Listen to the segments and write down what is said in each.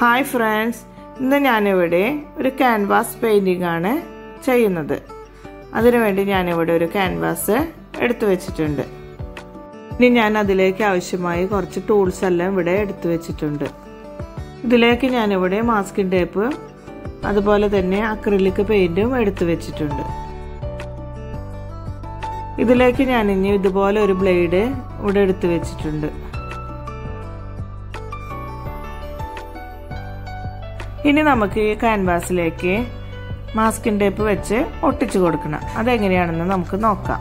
hi friends ഇന്ന് ഞാനിവിടെ ഒരു ക്യാൻവാസ് പെയിൻറ്റിംഗ് ആണ് ചെയ്യുന്നത് അതിനുവേണ്ടി ഞാനിവിടെ ഒരു ക്യാൻവാസ് എടുത്തു വെച്ചിട്ടുണ്ട് ഇനി ഞാൻ അതിലേക്ക് ആവശ്യമായി കുറച്ച് ടൂൾസ് എല്ലാം ഇവിടെ എടുത്തു വെച്ചിട്ടുണ്ട് ഇതിലേക്ക് ഞാനിവിടെ മാസ്കിൻ ടേപ്പ് അതുപോലെ തന്നെ അക്രിലിക് പെയിന്റും എടുത്തു വെച്ചിട്ടുണ്ട് ഇതിലേക്ക് ഞാൻ ഇനി ഇതുപോലെ ഒരു ബ്ലേഡ് ഇവിടെ എടുത്തു വെച്ചിട്ടുണ്ട് ഇനി നമുക്ക് ഈ ക്യാൻവാസിലേക്ക് മാസ്കിൻ ടേപ്പ് വെച്ച് ഒട്ടിച്ചു കൊടുക്കണം അതെങ്ങനെയാണെന്ന് നമുക്ക് നോക്കാം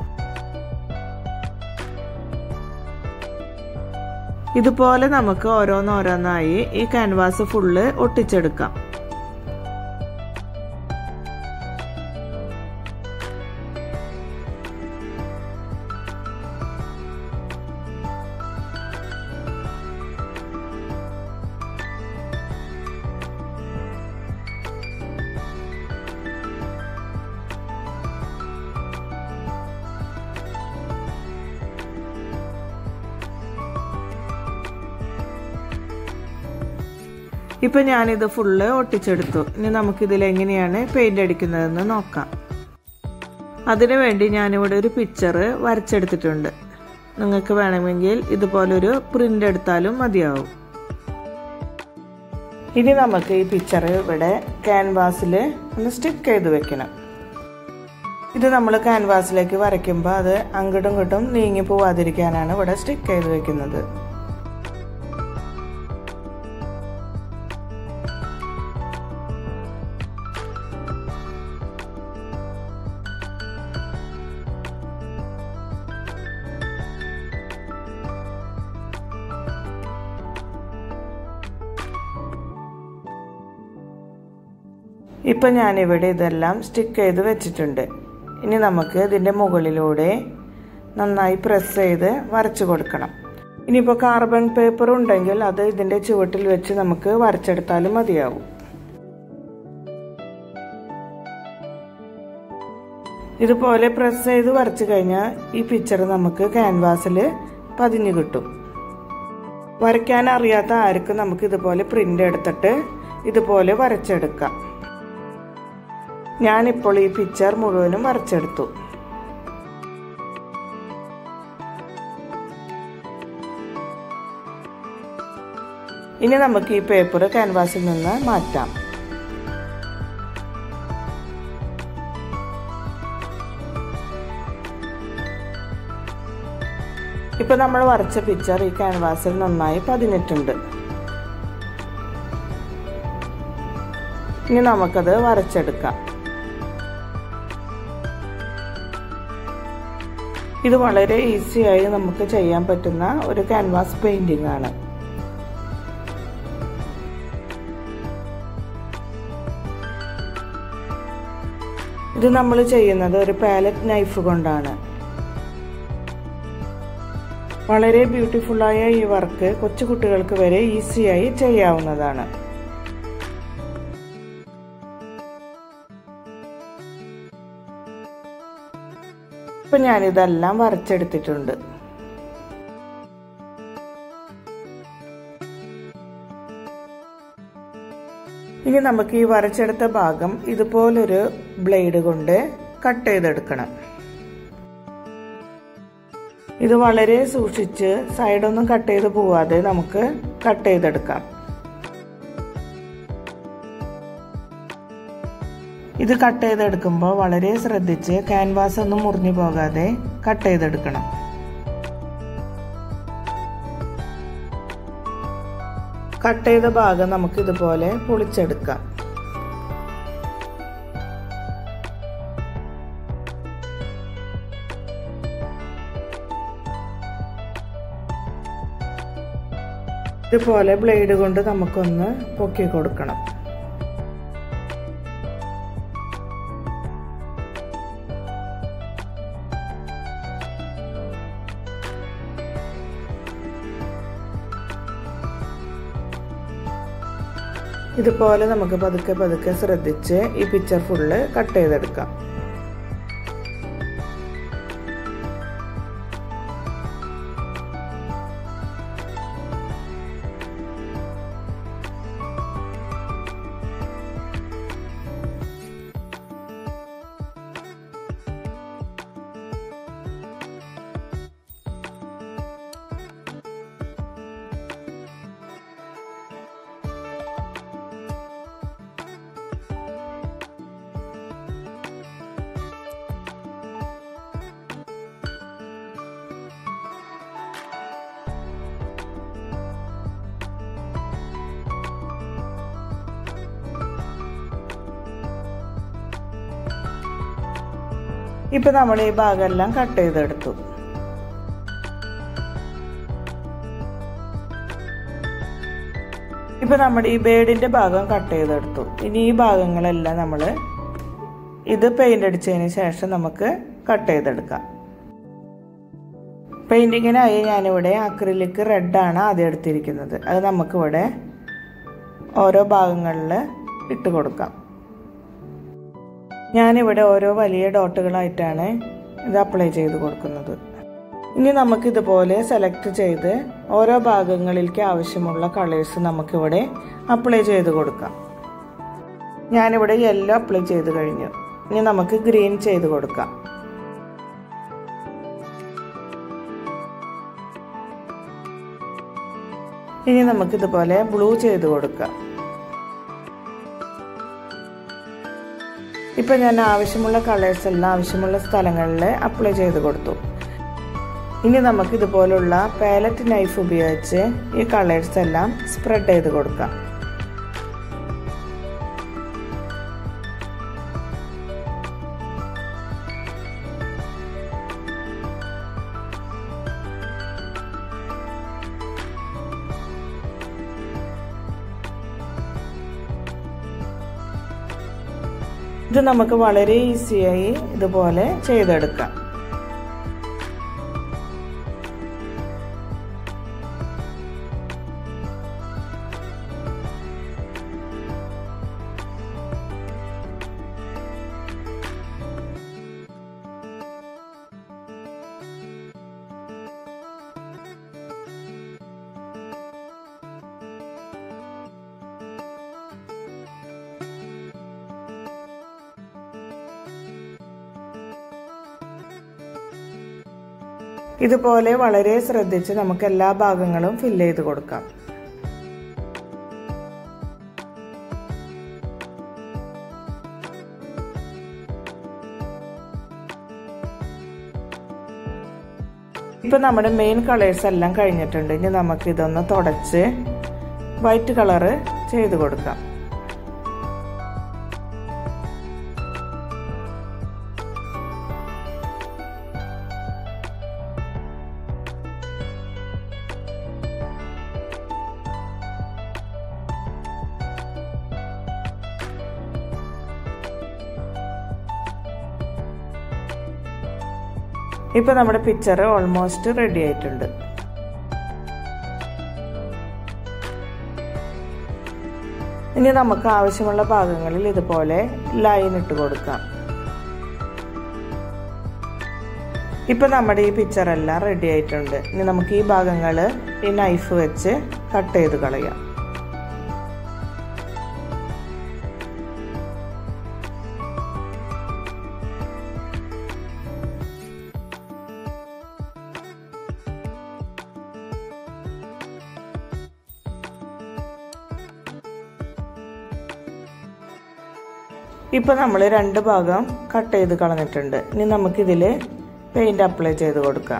ഇതുപോലെ നമുക്ക് ഓരോന്നോരോന്നായി ഈ ക്യാൻവാസ് ഫുള്ള് ഒട്ടിച്ചെടുക്കാം ഇപ്പൊ ഞാനിത് ഫുള്ള് ഒട്ടിച്ചെടുത്തു ഇനി നമുക്കിതിൽ എങ്ങനെയാണ് പെയിന്റ് അടിക്കുന്നതെന്ന് നോക്കാം അതിനു വേണ്ടി ഞാനിവിടെ ഒരു പിക്ചർ വരച്ചെടുത്തിട്ടുണ്ട് നിങ്ങൾക്ക് വേണമെങ്കിൽ ഇതുപോലൊരു പ്രിന്റ് എടുത്താലും മതിയാവും ഇനി നമുക്ക് ഈ പിക്ചർ ഇവിടെ ക്യാൻവാസിൽ ഒന്ന് സ്റ്റിക്ക് ചെയ്ത് വെക്കണം ഇത് നമ്മൾ ക്യാൻവാസിലേക്ക് വരയ്ക്കുമ്പോൾ അത് അങ്ങോട്ടും ഇങ്ങോട്ടും നീങ്ങി പോവാതിരിക്കാനാണ് ഇവിടെ സ്റ്റിക്ക് ചെയ്ത് വെക്കുന്നത് ഇപ്പം ഞാനിവിടെ ഇതെല്ലാം സ്റ്റിക്ക് ചെയ്ത് വെച്ചിട്ടുണ്ട് ഇനി നമുക്ക് ഇതിൻ്റെ മുകളിലൂടെ നന്നായി പ്രസ് ചെയ്ത് വരച്ചു കൊടുക്കണം ഇനിയിപ്പോൾ കാർബൺ പേപ്പർ ഉണ്ടെങ്കിൽ അത് ഇതിൻ്റെ ചുവട്ടിൽ വെച്ച് നമുക്ക് വരച്ചെടുത്താലും മതിയാവും ഇതുപോലെ പ്രസ് ചെയ്ത് വരച്ചു കഴിഞ്ഞാൽ ഈ പിക്ചർ നമുക്ക് ക്യാൻവാസിൽ പതിഞ്ഞു കിട്ടും വരയ്ക്കാൻ അറിയാത്ത ആർക്കും നമുക്ക് ഇതുപോലെ പ്രിന്റ് എടുത്തിട്ട് ഇതുപോലെ വരച്ചെടുക്കാം ഞാനിപ്പോൾ ഈ പിക്ചർ മുഴുവനും വരച്ചെടുത്തു ഇനി നമുക്ക് ഈ പേപ്പർ ക്യാൻവാസിൽ നിന്ന് മാറ്റാം ഇപ്പൊ നമ്മൾ വരച്ച പിക്ചർ ഈ ക്യാൻവാസിൽ നന്നായി പതിഞ്ഞിട്ടുണ്ട് ഇനി നമുക്കത് വരച്ചെടുക്കാം ഇത് വളരെ ഈസിയായി നമുക്ക് ചെയ്യാൻ പറ്റുന്ന ഒരു ക്യാൻവാസ് പെയിന്റിംഗ് ആണ് ഇത് നമ്മൾ ചെയ്യുന്നത് ഒരു പാലറ്റ് നൈഫ് കൊണ്ടാണ് വളരെ ബ്യൂട്ടിഫുള്ളായ ഈ വർക്ക് കൊച്ചുകുട്ടികൾക്ക് വരെ ഈസിയായി ചെയ്യാവുന്നതാണ് ഇപ്പൊ ഞാനിതെല്ലാം വരച്ചെടുത്തിട്ടുണ്ട് ഇനി നമുക്ക് ഈ വരച്ചെടുത്ത ഭാഗം ഇതുപോലൊരു ബ്ലേഡ് കൊണ്ട് കട്ട് ചെയ്തെടുക്കണം ഇത് വളരെ സൂക്ഷിച്ച് സൈഡൊന്നും കട്ട് ചെയ്ത് പോവാതെ നമുക്ക് കട്ട് ചെയ്തെടുക്കാം ഇത് കട്ട് ചെയ്തെടുക്കുമ്പോൾ വളരെ ശ്രദ്ധിച്ച് ക്യാൻവാസ് ഒന്നും മുറിഞ്ഞു പോകാതെ കട്ട് ചെയ്തെടുക്കണം കട്ട് ചെയ്ത ഭാഗം നമുക്ക് ഇതുപോലെ പൊളിച്ചെടുക്കാം ഇതുപോലെ ബ്ലേഡ് കൊണ്ട് നമുക്കൊന്ന് പൊക്കി കൊടുക്കണം ഇതുപോലെ നമുക്ക് പതുക്കെ പതുക്കെ ശ്രദ്ധിച്ച് ഈ പിക്ചർ ഫുള്ള് കട്ട് ചെയ്തെടുക്കാം ഇപ്പം നമ്മൾ ഈ ഭാഗമെല്ലാം കട്ട് ചെയ്തെടുത്തു ഇപ്പം നമ്മുടെ ഈ ബേഡിൻ്റെ ഭാഗം കട്ട് ചെയ്തെടുത്തു ഇനി ഈ ഭാഗങ്ങളെല്ലാം നമ്മൾ ഇത് പെയിൻ്റ് അടിച്ചതിന് ശേഷം നമുക്ക് കട്ട് ചെയ്തെടുക്കാം പെയിൻറ്റിങ്ങിനായി ഞാനിവിടെ അക്രിലിക് റെഡാണ് ആദ്യം എടുത്തിരിക്കുന്നത് അത് നമുക്കിവിടെ ഓരോ ഭാഗങ്ങളിൽ ഇട്ട് കൊടുക്കാം ഞാനിവിടെ ഓരോ വലിയ ഡോട്ടുകളായിട്ടാണ് ഇത് അപ്ലൈ ചെയ്ത് കൊടുക്കുന്നത് ഇനി നമുക്കിതുപോലെ സെലക്ട് ചെയ്ത് ഓരോ ഭാഗങ്ങളിലേക്ക് ആവശ്യമുള്ള കളേഴ്സ് നമുക്കിവിടെ അപ്ലൈ ചെയ്ത് കൊടുക്കാം ഞാനിവിടെ യെല്ലോ അപ്ലൈ ചെയ്ത് കഴിഞ്ഞു ഇനി നമുക്ക് ഗ്രീൻ ചെയ്ത് കൊടുക്കാം ഇനി നമുക്കിതുപോലെ ബ്ലൂ ചെയ്ത് കൊടുക്കാം ഇപ്പം ഞാൻ ആവശ്യമുള്ള കളേഴ്സ് എല്ലാം ആവശ്യമുള്ള സ്ഥലങ്ങളിൽ അപ്ലൈ ചെയ്ത് കൊടുത്തു ഇനി നമുക്ക് ഇതുപോലുള്ള പാലറ്റ് നൈഫ് ഉപയോഗിച്ച് ഈ കളേഴ്സ് എല്ലാം സ്പ്രെഡ് ചെയ്ത് കൊടുക്കാം ഇത് നമുക്ക് വളരെ ഈസിയായി ഇതുപോലെ ചെയ്തെടുക്കാം ഇതുപോലെ വളരെ ശ്രദ്ധിച്ച് നമുക്ക് എല്ലാ ഭാഗങ്ങളും ഫില്ല് ചെയ്ത് കൊടുക്കാം ഇപ്പൊ നമ്മുടെ മെയിൻ കളേഴ്സ് എല്ലാം കഴിഞ്ഞിട്ടുണ്ട് ഇനി നമുക്ക് ഇതൊന്ന് തുടച്ച് വൈറ്റ് കളറ് ചെയ്ത് കൊടുക്കാം ഇപ്പൊ നമ്മുടെ പിക്ചർ ഓൾമോസ്റ്റ് റെഡി ആയിട്ടുണ്ട് ഇനി നമുക്ക് ആവശ്യമുള്ള ഭാഗങ്ങളിൽ ഇതുപോലെ ലൈൻ ഇട്ട് കൊടുക്കാം ഇപ്പൊ നമ്മുടെ ഈ പിക്ചർ എല്ലാം റെഡി ആയിട്ടുണ്ട് ഇനി നമുക്ക് ഈ ഭാഗങ്ങൾ ഈ നൈഫ് വെച്ച് കട്ട് ചെയ്ത് കളയാം ഇപ്പൊ നമ്മൾ രണ്ട് ഭാഗം കട്ട് ചെയ്ത് കളഞ്ഞിട്ടുണ്ട് ഇനി നമുക്കിതിൽ പെയിന്റ് അപ്ലൈ ചെയ്ത് കൊടുക്കാം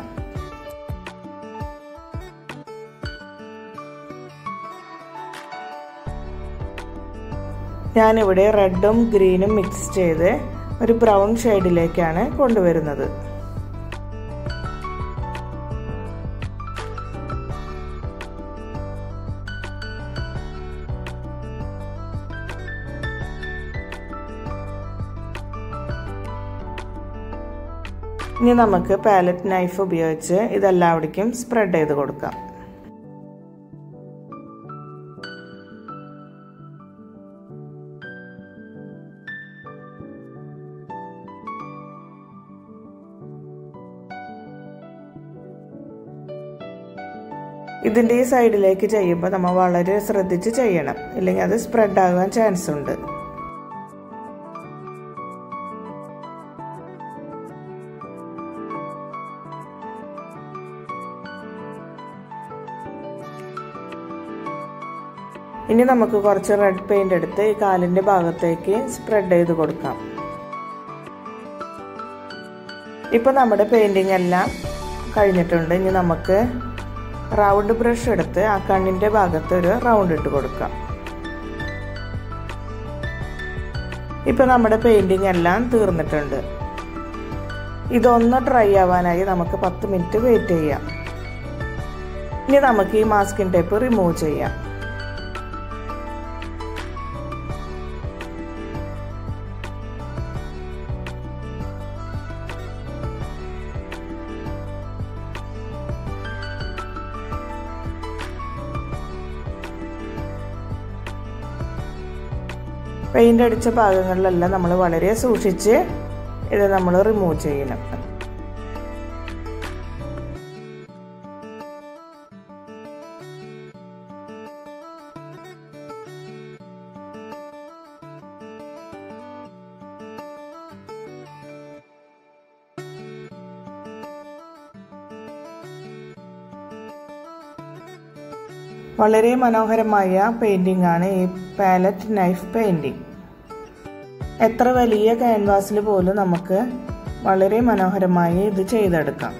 ഞാനിവിടെ റെഡും ഗ്രീനും മിക്സ് ചെയ്ത് ഒരു ബ്രൗൺ ഷെയ്ഡിലേക്കാണ് കൊണ്ടുവരുന്നത് ഇനി നമുക്ക് പാലറ്റ് നൈഫ് ഉപയോഗിച്ച് ഇതെല്ലാവിടേക്കും സ്പ്രെഡ് ചെയ്ത് കൊടുക്കാം ഇതിൻ്റെ ഈ സൈഡിലേക്ക് ചെയ്യുമ്പോൾ നമ്മൾ വളരെ ശ്രദ്ധിച്ച് ചെയ്യണം ഇല്ലെങ്കിൽ അത് സ്പ്രെഡ് ആകാൻ ചാൻസ് ഉണ്ട് ഇനി നമുക്ക് കുറച്ച് റെഡ് പെയിന്റ് എടുത്ത് ഈ കാലിന്റെ ഭാഗത്തേക്ക് സ്പ്രെഡ് ചെയ്ത് കൊടുക്കാം ഇപ്പൊ നമ്മുടെ പെയിന്റിംഗ് എല്ലാം കഴിഞ്ഞിട്ടുണ്ട് ഇനി നമുക്ക് റൗണ്ട് ബ്രഷ് എടുത്ത് ആ കണ്ണിന്റെ ഭാഗത്ത് ഒരു റൗണ്ട് ഇട്ട് കൊടുക്കാം ഇപ്പൊ നമ്മുടെ പെയിന്റിംഗ് എല്ലാം തീർന്നിട്ടുണ്ട് ഇതൊന്ന് ഡ്രൈ ആവാനായി നമുക്ക് പത്ത് മിനിറ്റ് വെയിറ്റ് ചെയ്യാം ഇനി നമുക്ക് ഈ മാസ്കിൻ ടേപ്പ് റിമൂവ് ചെയ്യാം പെയിൻ്റ് അടിച്ച ഭാഗങ്ങളിലെല്ലാം നമ്മൾ വളരെ സൂക്ഷിച്ച് ഇത് നമ്മൾ റിമൂവ് ചെയ്യണം വളരെ മനോഹരമായ പെയിന്റിംഗ് ആണ് ഈ പാലറ്റ് നൈഫ് പെയിന്റിംഗ് എത്ര വലിയ ക്യാൻവാസിൽ പോലും നമുക്ക് വളരെ മനോഹരമായി ഇത് ചെയ്തെടുക്കാം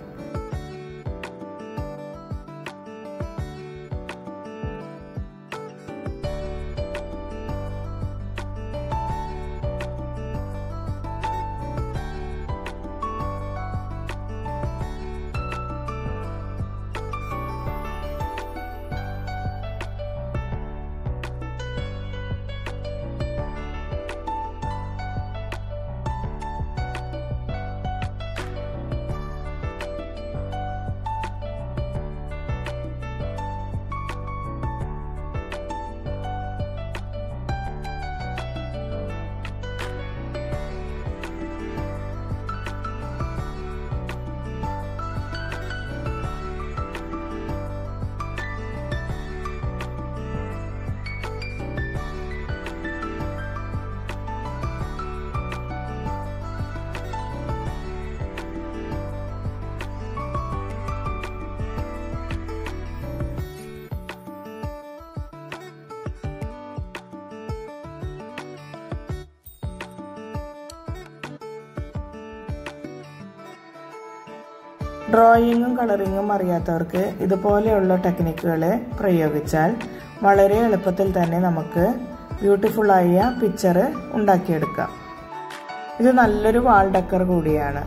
ഡ്രോയിങ്ങും കളറിങ്ങും അറിയാത്തവർക്ക് ഇതുപോലെയുള്ള ടെക്നിക്കുകൾ പ്രയോഗിച്ചാൽ വളരെ എളുപ്പത്തിൽ തന്നെ നമുക്ക് ബ്യൂട്ടിഫുള്ളായ പിക്ചർ ഉണ്ടാക്കിയെടുക്കാം ഇത് നല്ലൊരു വാൾ ഡെക്കർ കൂടിയാണ്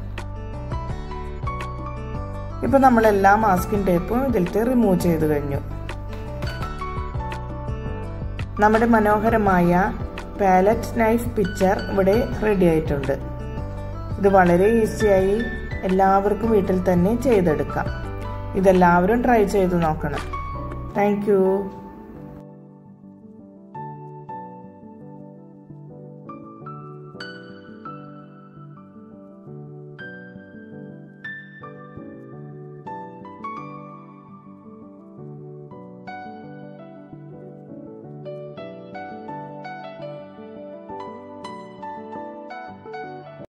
ഇപ്പൊ നമ്മളെല്ലാ മാസ്കിൻ ടേപ്പും ഇതിലത്തെ റിമൂവ് ചെയ്ത് കഴിഞ്ഞു നമ്മുടെ മനോഹരമായ പാലറ്റ് നൈഫ് പിക്ചർ ഇവിടെ റെഡി ആയിട്ടുണ്ട് ഇത് വളരെ ഈസിയായി എല്ലാവർക്കും വീട്ടിൽ തന്നെ ചെയ്തെടുക്കാം ഇതെല്ലാവരും ട്രൈ ചെയ്ത് നോക്കണം താങ്ക്